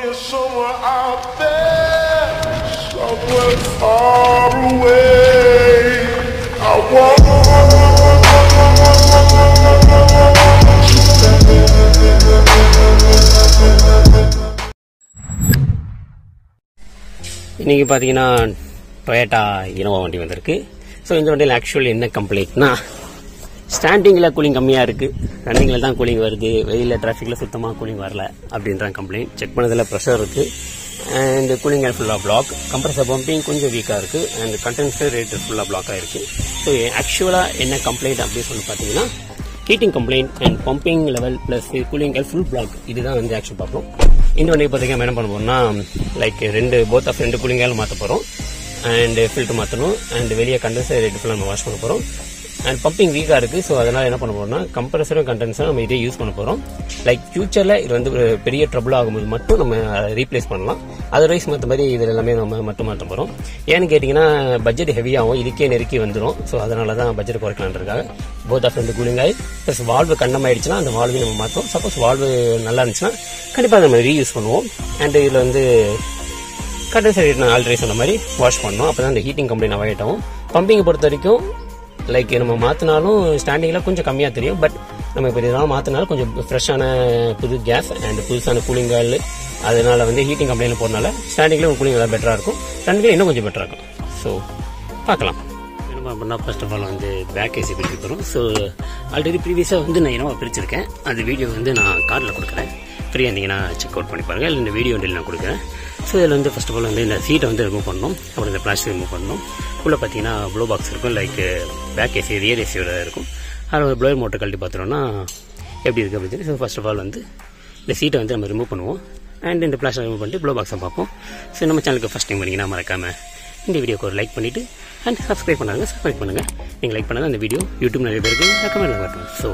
you're somewhere out there, somewhere far away. I want இன்றைக்கி பார்த்தீங்கன்னா Toyota Innova வண்டி வந்திருக்கு ஸோ இந்த வண்டியில் ஆக்சுவலி என்ன கம்ப்ளைண்ட்னா ஸ்டாண்டிங்கில் கூலிங் கம்மியாக இருக்குது ரன்னிங்கில் தான் கூலிங் வருது வெயிலில் டிராஃபிக்கில் சுத்தமாக கூலிங் வரல அப்படின்ற கம்ப்ளைண்ட் செக் பண்ணதில் ப்ரெஷர் இருக்குது அண்ட் கூலிங் ஏர் ஃபுல்லாக பிளாக் கம்ப்ரஸர் பம்பிங் கொஞ்சம் வீக்காக இருக்குது அண்ட் கண்டென்சர் ரேட் ஃபுல்லாக பிளாக்காக இருக்குது ஸோ ஆக்சுவலாக என்ன கம்ப்ளைண்ட் அப்படின்னு சொல்லி பார்த்தீங்கன்னா heating complaint and pumping level plus cooling air full block இதுதான் வந்து ஆக்சுவல் பார்ப்போம் இந்த வண்டியை பார்த்தீங்கன்னா என்ன பண்ண போறோம்னா லைக் ரெண்டு போத் ஆஃப் ரெண்டு கூலிங் ஏர் மாற்ற போகிறோம் அண்ட் ஃபில்டர் மாற்றணும் அண்ட் வெளியே கண்டென்சர் ரேட் ஃபுல்லாக நம்ம வாஷ் பண்ண போகிறோம் அண்ட் பம்பிங் வீக்காக இருக்குது ஸோ அதனால் என்ன பண்ண போறோம்னா கம்ப்ரஸரும் கண்டென்சரும் நம்ம இதே யூஸ் பண்ண போகிறோம் லைக் ஃபியூச்சரில் இது வந்து ஒரு பெரிய ட்ரபிள் ஆகும்போது மட்டும் நம்ம ரீப்ளேஸ் பண்ணலாம் அதர்வைஸ் மற்ற மாதிரி இதில் எல்லாமே நம்ம மட்டும் மாற்ற போகிறோம் ஏன்னு கேட்டிங்கன்னா பட்ஜெட் ஹெவியாகும் இதுக்கே நெருக்கி வந்துடும் ஸோ அதனால தான் பட்ஜெட் குறைக்கலான்றதுக்காக போத் ஆஃப் ரெண்டு கூலிங் ஆகி ப்ளஸ் வால்வு கண்ணமாயிடுச்சுன்னா அந்த வால்வையும் நம்ம மாற்றோம் சப்போஸ் வால்வு நல்லா இருந்துச்சுன்னா கண்டிப்பாக நம்ம ரீயூஸ் பண்ணுவோம் அண்ட் இதில் வந்து கண்டென்சர் நான் ஆல்ரெடி சொன்ன மாதிரி வாஷ் பண்ணணும் அப்போ தான் அந்த ஹீட்டிங் கம்ப்ளைண்ட் அவாய்ட் ஆகும் பம்பிங்கை பொறுத்த வரைக்கும் லைக் நம்ம மாற்றினாலும் ஸ்டாண்டிங்கில் கொஞ்சம் கம்மியாக தெரியும் பட் நம்ம இப்போ இதெல்லாம் மாற்றினாலும் கொஞ்சம் ஃப்ரெஷ்ஷான புது கேஸ் அண்ட் புதுசான கூலிங் ஆயில் அதனால வந்து ஹீட்டிங் கம்ப்ளைண்ட் போறனால ஸ்டாண்டிங்கில் ஒரு கூலிங் எல்லாம் பெட்டராக இருக்கும் ரன்னிங்கில் இன்னும் கொஞ்சம் பெட்டராக இருக்கும் ஸோ பார்க்கலாம் என்ன பண்ணால் ஃபர்ஸ்ட் ஆஃப் ஆல் வந்து பேக் ஏசி பிரிக்க போகிறோம் ஸோ ஆல்ரெடி ப்ரீவியஸாக வந்து நான் என்னவா பிரிச்சிருக்கேன் அந்த வீடியோ வந்து நான் கார்டில் கொடுக்குறேன் ஃப்ரீயாக இருந்தீங்கன்னா செக் அவுட் பண்ணி பாருங்கள் இல்லை இந்த வீடியோ வண்டியில் நான் கொடுக்குறேன் ஸோ இதில் வந்து ஃபர்ஸ்ட் ஆஃப் ஆல் வந்து இந்த சீட்டை வந்து ரிமூவ் பண்ணணும் அப்புறம் இந்த பிளாஸ்டிக் ரிமூவ் பண்ணணும் உள்ளே பார்த்தீங்கன்னா ப்ளோ பாக்ஸ் இருக்கும் லைக் பேக் ஏசி ரியர் ஏசியோட இருக்கும் அதில் ஒரு ப்ளோயர் மோட்டர் கழட்டி பார்த்துட்டோம்னா எப்படி இருக்குது அப்படின்னு சொல்லி ஸோ ஃபர்ஸ்ட் ஆஃப் ஆல் வந்து இந்த சீட்டை வந்து நம்ம ரிமூவ் பண்ணுவோம் அண்ட் இந்த பிளாஸ்டிக் ரிமூவ் பண்ணிட்டு ப்ளோ பாக்ஸை பார்ப்போம் ஸோ நம்ம சேனலுக்கு ஃபஸ்ட் டைம் பண்ணிங்கன்னா மறக்காமல் இந்த வீடியோக்கு ஒரு லைக் பண்ணிவிட்டு அண்ட் சப்ஸ்கிரைப் பண்ணாங்க சப்ஸ்கிரைப் பண்ணுங்கள் நீங்கள் லைக் பண்ணால் அந்த வீடியோ யூடியூப் நிறைய பேருக்கு ரெக்கமெண்ட் வரட்டும் ஸோ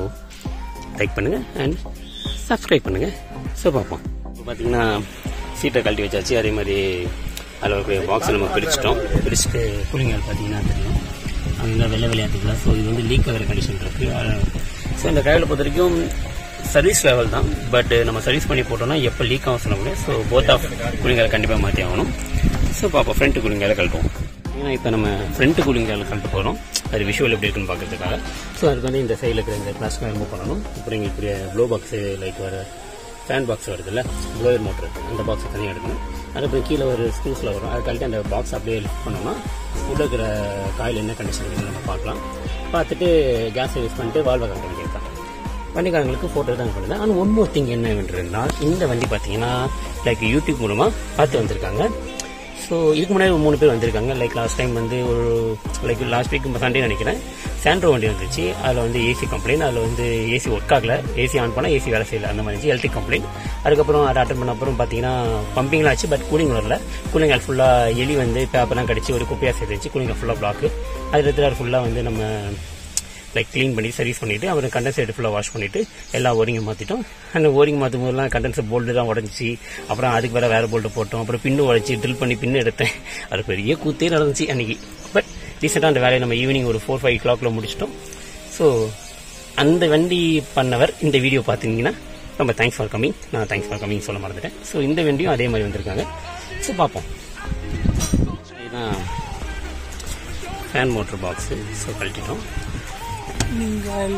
லைக் பண்ணுங்கள் அண்ட் சப்ஸ்கிரைப் பண்ணுங்கள் ஸோ பார்ப்போம் இப்போ பார்த்தீங்கன்னா சீட்டை கழட்டி வச்சாச்சு அதே மாதிரி அதில் ஒரு பாக்ஸ் நம்ம பிரிச்சிட்டோம் பிரிச்சுட்டு கூலிங் பார்த்தீங்கன்னா தெரியும் அவங்க வெள்ளை விளையாட்டுக்கலாம் ஸோ இது வந்து லீக் ஆகிற கண்டிஷன் இருக்குது ஸோ இந்த கையில் பொறுத்த வரைக்கும் சர்வீஸ் லெவல் தான் பட் நம்ம சர்வீஸ் பண்ணி போட்டோம்னா எப்போ லீக் ஆகும் சொல்ல முடியாது ஸோ போத் ஆஃப் கூலிங்கால கண்டிப்பாக மாற்றி ஆகணும் ஸோ பார்ப்போம் ஃப்ரண்ட் கூலிங்கால கழட்டுவோம் ஏன்னா இப்போ நம்ம ஃப்ரண்ட் கூலிங்கால கழட்டு போகிறோம் அது விஷுவல் எப்படி இருக்குன்னு பார்க்கறதுக்காக ஸோ அதுக்கு வந்து இந்த சைடில் இருக்கிற இந்த பிளாஸ்டிக் ரிமூவ் பண்ணணும் அப்புறம் இங்கே இப்படி ப்ளோ பாக்ஸு லைக் வர ஃபேன் பாக்ஸ் வருதுல்ல ப்ளோயர் மோட்டர் அந்த பாக்ஸை தனியாக எடுக்கணும் அதுக்கப்புறம் கீழே ஒரு ஸ்க்ரூஸில் வரும் அது கழட்டி அந்த பாக்ஸ் அப்படியே லிஃப்ட் பண்ணோம்னா உள்ள இருக்கிற காயில் என்ன கண்டிஷன் இருக்குன்னு நம்ம பார்க்கலாம் பார்த்துட்டு கேஸ் யூஸ் பண்ணிட்டு வால்வை கழட்டி கேட்கலாம் வண்டிக்காரங்களுக்கு ஃபோட்டோ தான் பண்ணுது ஆனால் ஒன் மோர் திங் என்ன என்றால் இந்த வண்டி பார்த்தீங்கன்னா லைக் யூடியூப் மூலமாக பார்த்து வந்திருக்காங்க ஸோ இதுக்கு முன்னாடி ஒரு மூணு பேர் வந்திருக்காங்க லைக் லாஸ்ட் டைம் வந்து ஒரு லைக் லாஸ்ட் வீக் சண்டே நினைக்கிறேன் சாண்ட்ரோ வண்டி வந்துச்சு அதில் வந்து ஏசி கம்ப்ளைண்ட் அதில் வந்து ஏசி ஒர்க் ஆகல ஏசி ஆன் பண்ணால் ஏசி வேலை செய்யல அந்த மாதிரி இருந்துச்சு எலக்ட்ரிக் கம்ப்ளைண்ட் அதுக்கப்புறம் அதை அட்டன் பண்ண அப்புறம் பார்த்தீங்கன்னா பம்பிங்லாம் ஆச்சு பட் கூலிங் வரல கூலிங் ஆல் ஃபுல்லாக எலி வந்து பேப்பர்லாம் கடிச்சு ஒரு குப்பையாக சேர்த்துச்சு கூலிங் ஃபுல்லாக பிளாக் அது எடுத்து ஃபுல்லாக வந்து நம்ம லைக் க்ளீன் பண்ணி சர்வீஸ் பண்ணிட்டு அப்புறம் கண்டென்சர் ஃபுல்லாக வாஷ் பண்ணிட்டு எல்லா ஓரிங்கும் மாற்றிட்டோம் அந்த ஓரிங் மாற்றும் போதெல்லாம் கண்டென்சர் போல்டு தான் உடஞ்சி அப்புறம் அதுக்கு வேற வேற போல்டு போட்டோம் அப்புறம் பின்னு உடச்சி ட்ரில் பண்ணி பின்னு எடுத்தேன் அது பெரிய கூத்தே நடந்துச்சு அன்னைக்கு பட் ரீசெண்டாக அந்த வேலையை நம்ம ஈவினிங் ஒரு ஃபோர் ஃபைவ் கிளாக்ல முடிச்சிட்டோம் ஸோ அந்த வண்டி பண்ணவர் இந்த வீடியோ பார்த்தீங்கன்னா ரொம்ப தேங்க்ஸ் ஃபார் கமிங் நான் தேங்க்ஸ் ஃபார் கமிங் சொல்ல மறந்துட்டேன் ஸோ இந்த வண்டியும் அதே மாதிரி வந்திருக்காங்க ஸோ பார்ப்போம் இதுதான் ஃபேன் மோட்டர் பாக்ஸு ஸோ கழட்டிட்டோம் நீங்கள்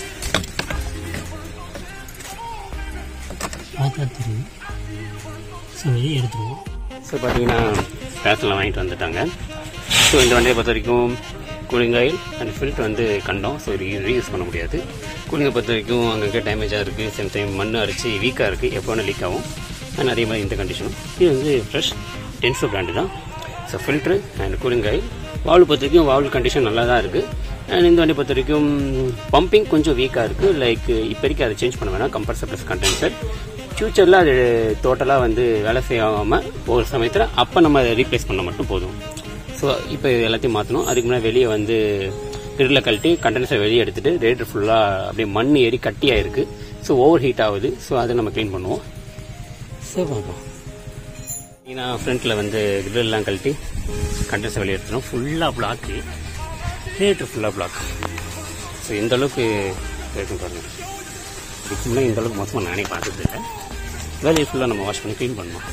பார்த்தா தெரியும் ஸோ வெளியே எடுத்துருவோம் ஸோ பார்த்தீங்கன்னா பேசலாம் வாங்கிட்டு வந்துட்டாங்க ஸோ இந்த வண்டியை பொறுத்த வரைக்கும் கூலிங் ஆயில் அண்ட் ஃபில்ட் வந்து கண்டோம் ஸோ இது ரீயூஸ் பண்ண முடியாது கூலிங்கை பொறுத்த வரைக்கும் அங்கங்கே டேமேஜாக இருக்குது சேம் டைம் மண் அரைச்சி வீக்காக இருக்குது எப்போ வேணால் லீக் ஆகும் அண்ட் அதே மாதிரி இந்த கண்டிஷனும் இது வந்து ஃப்ரெஷ் டென்சோ பிராண்டு தான் so filter and cooling oil valve பொறுத்த வரைக்கும் வால்வு கண்டிஷன் நல்லா தான் இருக்குது அண்ட் இந்த வண்டி பொறுத்த வரைக்கும் பம்பிங் கொஞ்சம் வீக்காக இருக்குது லைக் இப்போதைக்கு அதை சேஞ்ச் பண்ண வேணாம் கம்ப்ரஸர் ப்ளஸ் கண்டென்சர் ஃப்யூச்சரில் அது டோட்டலாக வந்து வேலை செய்யாமல் ஒரு சமயத்தில் அப்போ நம்ம அதை ரீப்ளேஸ் பண்ண மட்டும் போதும் ஸோ இப்போ இது எல்லாத்தையும் மாற்றணும் அதுக்கு முன்னாடி வெளியே வந்து கிரில்ல கழட்டி கண்டென்சர் வெளியே எடுத்துட்டு ரேட்டர் ஃபுல்லாக அப்படியே மண் ஏறி கட்டியாக இருக்குது ஸோ ஓவர் ஹீட் ஆகுது ஸோ அதை நம்ம க்ளீன் பண்ணுவோம் ஸோ பார்ப்போம் ஏன்னா ஃப்ரண்ட்டில் வந்து கிரில்லாம் கழட்டி கண்டென்சர் வெளியே எடுத்துடும் ஃபுல்லாக பிளாக்கு ரேட்டு ஃபுல்லாக பிளாக் ஸோ இந்த அளவுக்கு இருக்கும் பாருங்க இதுக்கு முன்னாடி இந்த அளவுக்கு மொத்தமாக நானே பார்த்தது இல்லை வேலையை ஃபுல்லாக நம்ம வாஷ் பண்ணி க்ளீன் பண்ணணும்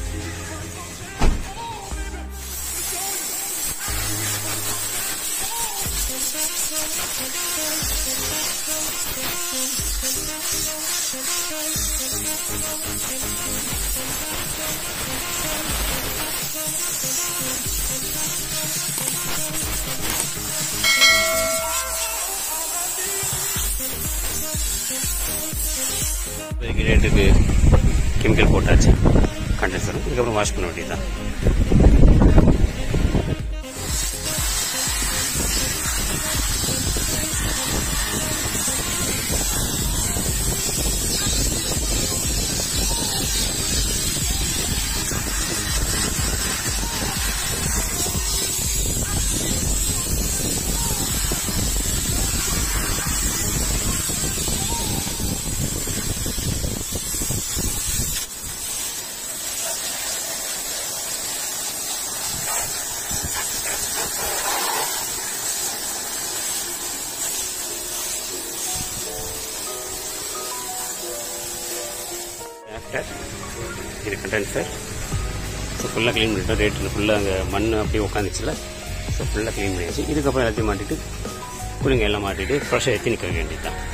இப்போதைக்கு ரேட்டுக்கு கெமிக்கல் போட்டாச்சு கண்டென்சர் இதுக்கப்புறம் வாஷ் பண்ண வேண்டியதுதான் ஆஃப்டர் இது கண்டென்சர் ஸோ ஃபுல்லாக க்ளீன் பண்ணிட்டோம் ரேட்டில் ஃபுல்லாக அங்கே மண் அப்படியே உட்காந்துச்சுல ஸோ ஃபுல்லாக க்ளீன் பண்ணியாச்சு இதுக்கப்புறம் எல்லாத்தையும் மாட்டிட்டு குளிங்க எல்லாம் மாட்டிட்டு ஃப்ரெஷ்ஷாக ஏற்றி நிற்க வேண்டியது தான்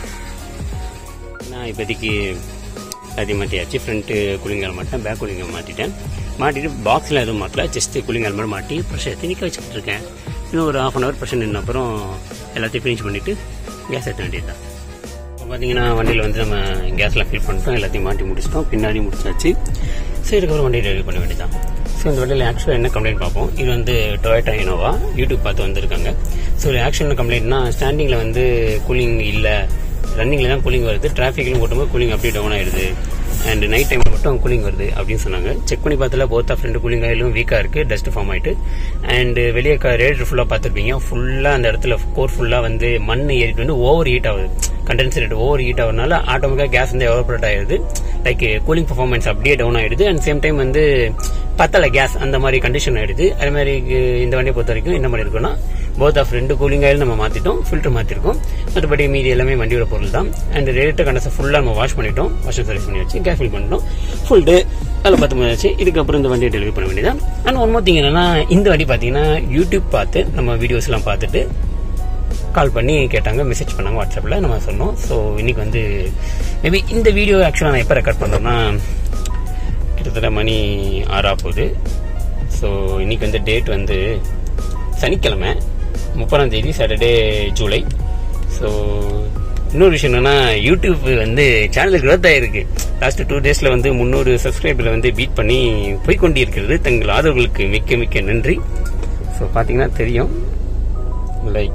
நான் இப்போதைக்கு எல்லாத்தையும் மாட்டியாச்சு ஃப்ரண்ட்டு குளிங்கால் மாட்டேன் பேக் குளிங்கால் மாட்டிட்டேன் மாட்டிட்டு பாக்ஸில் எதுவும் மாட்டல ஜஸ்ட்டு குளிங்கால் மட்டும் மாட்டி ஃப்ரெஷ்ஷாக ஏற்றி நிற்க வச்சுக்கிட்டு இருக்கேன் இன்னும் ஒரு ஹாஃப் அன் ஹவர் ப்ரெஷர் நின்ன அப்புறம் எல்லாத்தையும் ஃபினிஷ் பண்ணிவிட்டு கேஸ் ஏற்ற வேண்டியது தான் இப்போ பார்த்தீங்கன்னா வண்டியில் வந்து நம்ம கேஸ்லாம் ஃபில் பண்ணிட்டோம் எல்லாத்தையும் மாட்டி முடிச்சிட்டோம் பின்னாடி முடிச்சாச்சு ஸோ இதுக்கப்புறம் வண்டியை ரெடி பண்ண வேண்டியதான் ஸோ இந்த வண்டியில் ஆக்சுவலாக என்ன கம்ப்ளைண்ட் பார்ப்போம் இது வந்து டொயேட்டா இனோவா யூடியூப் பார்த்து வந்திருக்காங்க ஸோ ஆக்சுவல் என்ன கம்ப்ளைண்ட்னா ஸ்டாண்டிங்கில் வந்து கூலிங் இல்லை ரன்னிங்கில் தான் கூலிங் வருது டிராஃபிக்லையும் ஓட்டும்போது கூலிங் அப்படியே டவுன் ஆயிடுது அண்ட் நைட் டைமில் மட்டும் கூலிங் வருது அப்படின்னு சொன்னாங்க செக் பண்ணி பார்த்தல போத் ஆஃப் ரெண்டு கூலிங் ஆயிலும் வீக்காக இருக்குது டஸ்ட் ஃபார்ம் ஆயிட்டு அண்ட் வெளியே ரேடர் ஃபுல்லாக பார்த்துருப்பீங்க ஃபுல்லாக அந்த இடத்துல கோர் ஃபுல்லாக வந்து மண் ஏறிட்டு வந்து ஓவர் ஹீட் ஆகுது கண்டென்சர் ரேட் ஓவர் ஹீட் ஆகுறதுனால ஆட்டோமேட்டிக்காக கேஸ் வந்து எவாபரேட் ஆயிடுது லைக் கூலிங் பர்ஃபார்மன்ஸ் அப்படியே டவுன் ஆயிடுது அண்ட் சேம் டைம் வந்து பத்தல கேஸ் அந்த மாதிரி கண்டிஷன் ஆயிடுது அதே மாதிரி இந்த வண்டியை பொறுத்த வரைக்கும் என்ன மாதிரி இருக்குன்னா போத் ஆஃப் ரெண்டு கூலிங் ஆயில் நம்ம மாத்திட்டோம் ஃபில்டர் மாத்திருக்கோம் மற்றபடி மீதி எல்லாமே வண்டியோட பொருள் தான் அண்ட் ரேட்டர் கண்டசர் ஃபுல்லாக நம்ம வாஷ் பண்ணிட்டோம் வாஷ் சர்வீஸ் பண்ணி வச்சு கேஸ் ஃபில் பண்ணிட்டோம் ஃபுல் டே அதில் பத்து மணி ஆச்சு இதுக்கப்புறம் இந்த வண்டியை டெலிவரி பண்ண வேண்டியதான் அண்ட் ஒன் மோர் திங் என்னன்னா இந்த வண்டி பார்த்தீங்கன்னா யூடியூப் பார்த்து நம்ம வீடியோஸ் எல்லாம் பார்த்துட்டு கால் பண்ணி கேட்டாங்க மெசேஜ் பண்ணாங்க வாட்ஸ்அப்பில் நம்ம சொன்னோம் ஸோ இன்னைக்கு வந்து மேபி இந்த வீடியோ ஆக்சுவலாக நான் எப்போ ரெக்கார்ட் பண்ணுறேன்னா கிட்டத்தட்ட மணி ஆறா போகுது ஸோ இன்னைக்கு வந்து டேட் வந்து சனிக்கிழமை முப்பதாம் தேதி சாட்டர்டே ஜூலை ஸோ இன்னொரு விஷயம் என்னன்னா யூடியூப் வந்து சேனல் growth ஆயிருக்கு லாஸ்ட் டூ டேஸ்ல வந்து முந்நூறு சப்ஸ்கிரைபரை வந்து பீட் பண்ணி போய்கொண்டு இருக்கிறது தங்கள் ஆதரவுகளுக்கு மிக்க மிக்க நன்றி ஸோ பார்த்தீங்கன்னா தெரியும் லைக்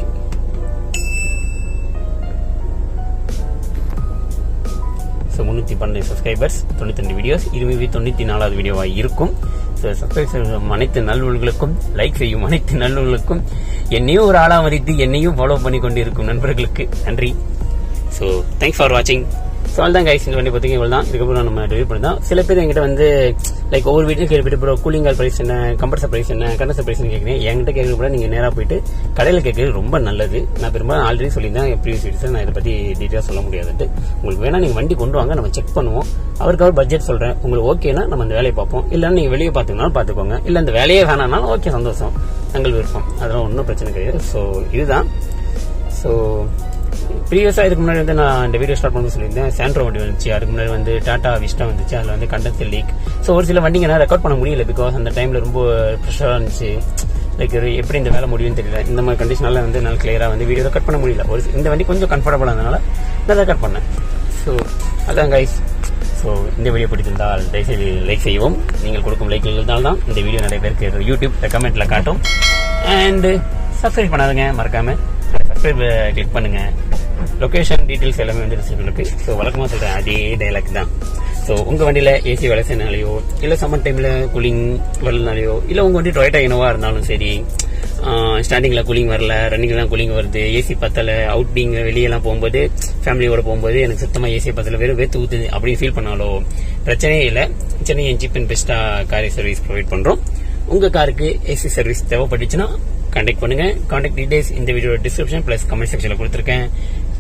ஸோ முந்நூற்றி பன்னெண்டு சப்ஸ்கிரைபர்ஸ் தொண்ணூற்றி ரெண்டு வீடியோஸ் இருபது தொண்ணூற்றி நாலாவது வீடியோவாக இருக்கும் ஸோ சப்ஸ்கிரைப் செய்யும் அனைத்து நல்லுள்களுக்கும் லைக் செய்யும் அனைத்து நல்லுள்களுக்கும் என்னையும் ஒரு ஆளாக மதித்து என்னையும் ஃபாலோ பண்ணி கொண்டு இருக்கும் நண்பர்களுக்கு நன்றி ஸோ தேங்க்ஸ் ஃபார் வாட்சிங் ஸோ தான் கைஸ் இந்த வண்டி பார்த்தீங்க இவ்வளோ தான் இதுக்கப்புறம் நம்ம டெலிவரி பண்ணலாம் சில பேர் என்கிட்ட வந்து லைக் ஒவ்வொரு வீட்லையும் கேள்விப்பட்டு ப்ரோ கூலிங் கால் ப்ரைஸ் என்ன கம்ப்ரஸர் ப்ரைஸ் என்ன கண்டசர் ப்ரைஸ் கேட்குறேன் என்கிட்ட கேட்கறது கூட நீங்கள் நேராக போயிட்டு கடையில் கேட்கறது ரொம்ப நல்லது நான் பெரும்பாலும் ஆல்ரெடி சொல்லியிருந்தேன் ப்ரீவியஸ் வீடியோஸ் நான் இதை பற்றி டீட்டெயிலாக சொல்ல முடியாதுட்டு உங்களுக்கு வேணா நீங்கள் வண்டி கொண்டு வாங்க நம்ம செக் பண்ணுவோம் அவருக்கு அவர் பட்ஜெட் சொல்கிறேன் உங்களுக்கு ஓகேனா நம்ம அந்த வேலையை பார்ப்போம் இல்லைன்னா நீங்கள் வெளியே பார்த்துக்கனாலும் பார்த்துக்கோங்க இல்லை அந்த வேலையே வேணாம்னாலும் ஓகே சந்தோஷம் தங்கள் விருப்பம் அதெல்லாம் ஒன்றும் பிரச்சனை கிடையாது ஸோ இதுதான் ஸோ ப்ரீவியஸாக இதுக்கு முன்னாடி வந்து நான் இந்த வீடியோ ஸ்டார்ட் பண்ண சொல்லியிருந்தேன் சாண்ட்ரோ வண்டி வந்துச்சு அதுக்கு முன்னாடி வந்து டாடா விஸ்டா வந்துச்சு அதில் வந்து கண்டன்சர் லீக் ஸோ ஒரு சில வண்டிங்க நான் ரெக்கார்ட் பண்ண முடியல பிகாஸ் அந்த டைமில் ரொம்ப ப்ரெஷராக இருந்துச்சு லைக் எப்படி இந்த வேலை முடியும்னு தெரியல இந்த மாதிரி கண்டிஷனால வந்து நான் கிளியராக வந்து வீடியோ ரெக்கார்ட் பண்ண முடியல ஒரு இந்த வண்டி கொஞ்சம் கம்ஃபர்டபுளாக இருந்தனால நான் ரெக்கார்ட் பண்ணேன் ஸோ அதான் கைஸ் ஸோ இந்த வீடியோ பிடித்திருந்தால் தயவுசெய்து லைக் செய்வோம் நீங்கள் கொடுக்கும் லைக் இருந்தால் தான் இந்த வீடியோ நிறைய பேருக்கு யூடியூப் கமெண்ட்ல காட்டும் அண்ட் சப்ஸ்கிரைப் பண்ணாதுங்க மறக்காம சப்ஸ்கிரைப் கிளிக் பண்ணுங்க லொகேஷன் டீடைல்ஸ் எல்லாமே வந்து டிஸ்கிரிப்ஷன் இருக்கு ஸோ வழக்கமாக சொல்றேன் அதே டைலாக் தான் ஸோ உங்க வண்டியில ஏசி வேலை செய்யனாலையோ இல்ல சம்மர் டைம்ல கூலிங் வரலனாலையோ இல்ல உங்க வண்டி டொயட்டா இனோவா இருந்தாலும் சரி ஸ்டார்டிங்ல கூலிங் வரல ரன்னிங்ல தான் கூலிங் வருது ஏசி பத்தல அவுட்டிங் வெளியெல்லாம் போகும்போது ஃபேமிலியோட போகும்போது எனக்கு சுத்தமா ஏசி பத்தல வெறும் வேத்து ஊத்துது அப்படின்னு ஃபீல் பண்ணாலோ பிரச்சனையே இல்லை சென்னை என் சீப் அண்ட் பெஸ்டா கார் சர்வீஸ் ப்ரொவைட் பண்றோம் உங்க காருக்கு ஏசி சர்வீஸ் தேவைப்பட்டுச்சுன்னா கான்டாக்ட் பண்ணுங்க கான்டாக்ட் டீடைல்ஸ் இந்த வீடியோ டிஸ்கிரிப்ஷன் பிளஸ் கமெண்ட் செக்ஷன்ல கொடுத்துருக்கேன்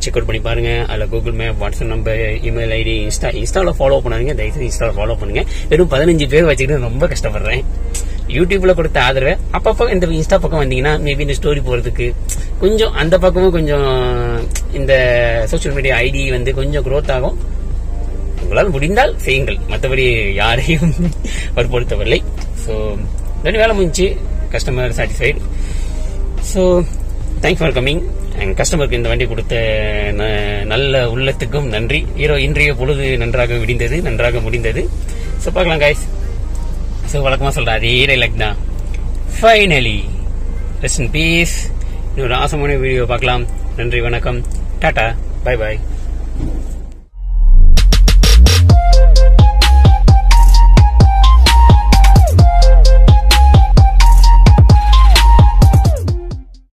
செக் அவுட் பண்ணி பாருங்க அதில் Google map WhatsApp number email ID Insta இன்ஸ்டாவில் ஃபாலோ பண்ணாதீங்க தயவுசெய்து இன்ஸ்டாவில் ஃபாலோ பண்ணுங்க வெறும் பதினஞ்சு பேர் வச்சுக்கிட்டு ரொம்ப கஷ்டப்படுறேன் யூடியூப்ல கொடுத்த ஆதரவை அப்பப்போ இந்த இன்ஸ்டா பக்கம் வந்தீங்கன்னா மேபி இந்த ஸ்டோரி போறதுக்கு கொஞ்சம் அந்த பக்கமும் கொஞ்சம் இந்த சோஷியல் மீடியா ஐடி வந்து கொஞ்சம் growth ஆகும் உங்களால் முடிந்தால் செய்யுங்கள் மற்றபடி யாரையும் வற்புறுத்தவில்லை ஸோ ரெண்டு வேலை முடிஞ்சு customer satisfied so thanks for coming கஸ்டமருக்கு இந்த வண்டி கொடுத்த ந- நல்ல உள்ளத்துக்கும் நன்றி ஈரோ இன்றைய பொழுது நன்றாக விடிந்தது நன்றாக முடிந்தது ஸோ பார்க்கலாம் காய்ஸ் ஸோ வழக்கமாக சொல்ற அதே டைலாக் தான் ஃபைனலி ரெஸ்ட் இன் பீஸ் இன்னொரு ஆசமான வீடியோ பார்க்கலாம் நன்றி வணக்கம் டாடா பை பாய்